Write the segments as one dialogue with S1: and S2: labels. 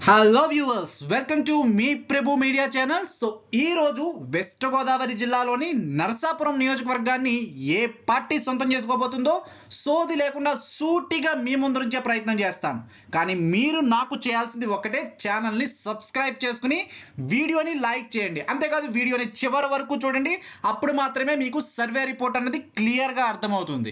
S1: hello viewers welcome to మీ Prabhu media channel so ఈ రోజు వెస్ట్ గోదావరి జిల్లాలోని నరసాపురం నియోజకవర్గాన్ని ఏ పార్టీ సొంతం చేసుకోబోతుందో సోది లేకుండా సూటిగా మీ ముందు నుంచే ప్రయత్నం చేస్తాను కానీ మీరు నాకు చేయాల్సింది ఒకటే ఛానల్ని సబ్స్క్రైబ్ చేసుకుని వీడియోని లైక్ చేయండి అంతేకాదు వీడియోని చివరి వరకు చూడండి అప్పుడు మాత్రమే మీకు సర్వే రిపోర్ట్ అనేది క్లియర్గా అర్థమవుతుంది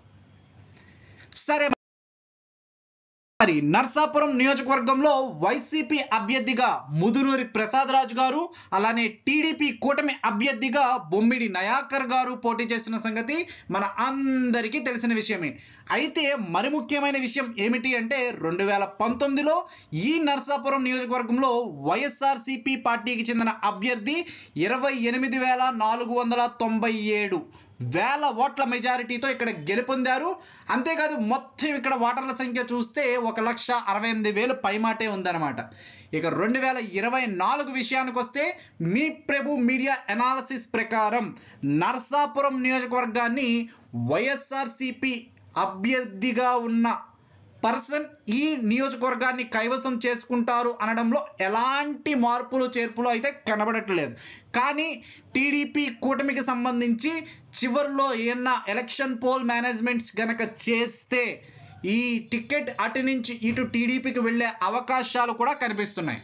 S1: సరే మరి నర్సాపురం నియోజకవర్గంలో వైసీపీ అభ్యర్థిగా ముదునూరి ప్రసాద్ రాజు గారు అలానే టీడీపీ కూటమి అభ్యర్థిగా బొమ్మిడి నయాకర్ గారు పోటీ చేసిన సంగతి మన అందరికీ తెలిసిన విషయమే అయితే మరి ముఖ్యమైన విషయం ఏమిటి అంటే రెండు వేల పంతొమ్మిదిలో ఈ నర్సాపురం నియోజకవర్గంలో వైఎస్ఆర్సీపీ పార్టీకి చెందిన అభ్యర్థి ఇరవై ఎనిమిది వేల నాలుగు వందల తొంభై ఏడు వేల ఓట్ల మెజారిటీతో ఇక్కడ గెలుపొందారు అంతేకాదు మొత్తం ఇక్కడ ఓటర్ల సంఖ్య చూస్తే ఒక లక్ష అరవై ఎనిమిది వేలు పైమాటే ఉందన్నమాట ఇక రెండు వేల ఇరవై నాలుగు విషయానికి వస్తే మీ ప్రభు మీడియా ఎనాలసిస్ ప్రకారం నర్సాపురం నియోజకవర్గాన్ని వైఎస్ఆర్సిపి అభ్యర్థిగా ఉన్న పర్సన్ ఈ నియోజకవర్గాన్ని కైవసం చేసుకుంటారు అనడంలో ఎలాంటి మార్పులు చేర్పులు అయితే కనబడట్లేదు కానీ టీడీపీ కూటమికి సంబంధించి చివరిలో ఏమన్నా ఎలక్షన్ పోల్ మేనేజ్మెంట్స్ గనక చేస్తే ఈ టికెట్ అటు నుంచి ఇటు టీడీపీకి వెళ్ళే అవకాశాలు కూడా కనిపిస్తున్నాయి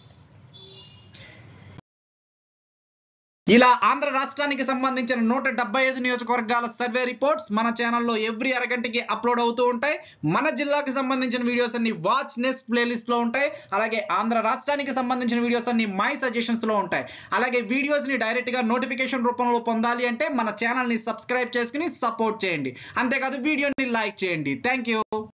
S1: ఇలా ఆంధ్ర రాష్ట్రానికి సంబంధించిన నూట డెబ్బై ఐదు నియోజకవర్గాల సర్వే రిపోర్ట్స్ మన ఛానల్లో ఎవ్రీ అరగంటకి అప్లోడ్ అవుతూ ఉంటాయి మన జిల్లాకి సంబంధించిన వీడియోస్ అన్ని వాచ్ నెక్స్ట్ ప్లేలిస్ట్ లో ఉంటాయి అలాగే ఆంధ్ర రాష్ట్రానికి సంబంధించిన వీడియోస్ అన్ని మై సజెషన్స్ లో ఉంటాయి అలాగే వీడియోస్ ని డైరెక్ట్ గా నోటిఫికేషన్ రూపంలో పొందాలి అంటే మన ఛానల్ ని సబ్స్క్రైబ్ చేసుకుని సపోర్ట్ చేయండి అంతేకాదు వీడియోని లైక్ చేయండి థ్యాంక్ యూ